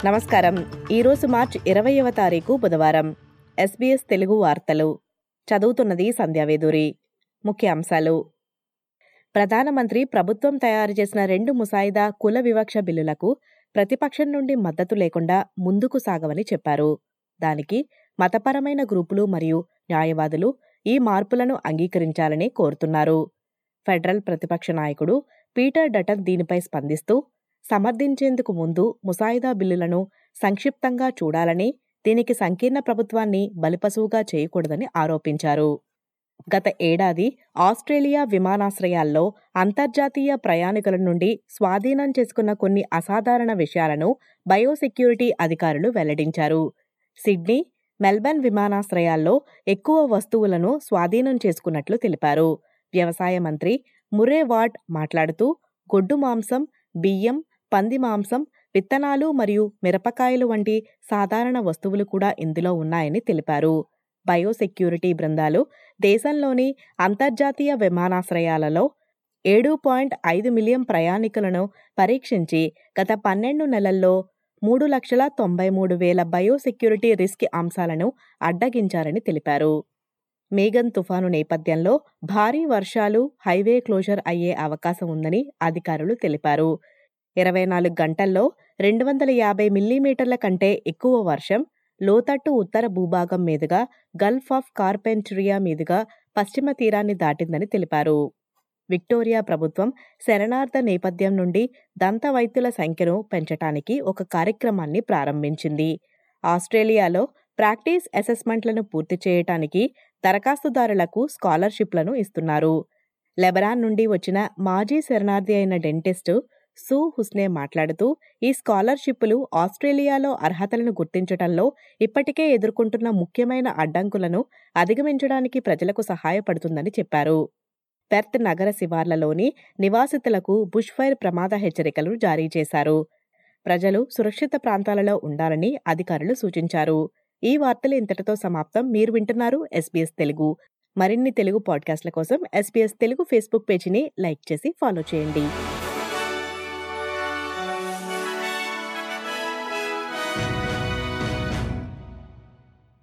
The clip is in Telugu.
నమస్కారం ఈరోజు మార్చి ఇరవైవ తారీఖు బుధవారం ఎస్బీఎస్ తెలుగు వార్తలు చదువుతున్నది సంధ్యావేదూరి ముఖ్య అంశాలు ప్రధానమంత్రి ప్రభుత్వం తయారు చేసిన రెండు ముసాయిదా కుల వివక్ష బిల్లులకు ప్రతిపక్షం నుండి మద్దతు లేకుండా ముందుకు సాగవని చెప్పారు దానికి మతపరమైన గ్రూపులు మరియు న్యాయవాదులు ఈ మార్పులను అంగీకరించాలని కోరుతున్నారు ఫెడరల్ ప్రతిపక్ష నాయకుడు పీటర్ డటర్ దీనిపై స్పందిస్తూ సమర్థించేందుకు ముందు ముసాయిదా బిల్లులను సంక్షిప్తంగా చూడాలని దీనికి సంకీర్ణ ప్రభుత్వాన్ని బలిపశువుగా చేయకూడదని ఆరోపించారు గత ఏడాది ఆస్ట్రేలియా విమానాశ్రయాల్లో అంతర్జాతీయ ప్రయాణికుల నుండి స్వాధీనం చేసుకున్న కొన్ని అసాధారణ విషయాలను బయోసెక్యూరిటీ అధికారులు వెల్లడించారు సిడ్నీ మెల్బర్న్ విమానాశ్రయాల్లో ఎక్కువ వస్తువులను స్వాధీనం చేసుకున్నట్లు తెలిపారు వ్యవసాయ మంత్రి మురే వాట్ మాట్లాడుతూ గొడ్డు మాంసం బియ్యం పంది మాంసం విత్తనాలు మరియు మిరపకాయలు వంటి సాధారణ వస్తువులు కూడా ఇందులో ఉన్నాయని తెలిపారు బయోసెక్యూరిటీ బృందాలు దేశంలోని అంతర్జాతీయ విమానాశ్రయాలలో ఏడు పాయింట్ ఐదు మిలియన్ ప్రయాణికులను పరీక్షించి గత పన్నెండు నెలల్లో మూడు లక్షల తొంభై మూడు వేల బయోసెక్యూరిటీ రిస్క్ అంశాలను అడ్డగించారని తెలిపారు మేఘన్ తుఫాను నేపథ్యంలో భారీ వర్షాలు హైవే క్లోజర్ అయ్యే అవకాశం ఉందని అధికారులు తెలిపారు ఇరవై నాలుగు గంటల్లో రెండు వందల యాభై మిల్లీమీటర్ల కంటే ఎక్కువ వర్షం లోతట్టు ఉత్తర భూభాగం మీదుగా గల్ఫ్ ఆఫ్ కార్పెంట్రియా మీదుగా పశ్చిమ తీరాన్ని దాటిందని తెలిపారు విక్టోరియా ప్రభుత్వం శరణార్థ నేపథ్యం నుండి దంత వైద్యుల సంఖ్యను పెంచటానికి ఒక కార్యక్రమాన్ని ప్రారంభించింది ఆస్ట్రేలియాలో ప్రాక్టీస్ అసెస్మెంట్లను పూర్తి చేయటానికి దరఖాస్తుదారులకు స్కాలర్షిప్లను ఇస్తున్నారు లెబనాన్ నుండి వచ్చిన మాజీ శరణార్థి అయిన డెంటిస్టు సూ హుస్నే మాట్లాడుతూ ఈ స్కాలర్షిప్లు ఆస్ట్రేలియాలో అర్హతలను గుర్తించడంలో ఇప్పటికే ఎదుర్కొంటున్న ముఖ్యమైన అడ్డంకులను అధిగమించడానికి ప్రజలకు సహాయపడుతుందని చెప్పారు పెర్త్ నగర శివార్లలోని నివాసితులకు బుష్ ఫైర్ ప్రమాద హెచ్చరికలు జారీ చేశారు ప్రజలు సురక్షిత ప్రాంతాలలో ఉండాలని అధికారులు సూచించారు ఈ వార్తలు ఇంతటితో సమాప్తం మీరు వింటున్నారు ఎస్బీఎస్ తెలుగు మరిన్ని తెలుగు పాడ్కాస్ట్ల కోసం ఎస్బీఎస్ తెలుగు ఫేస్బుక్ పేజీని లైక్ చేసి ఫాలో చేయండి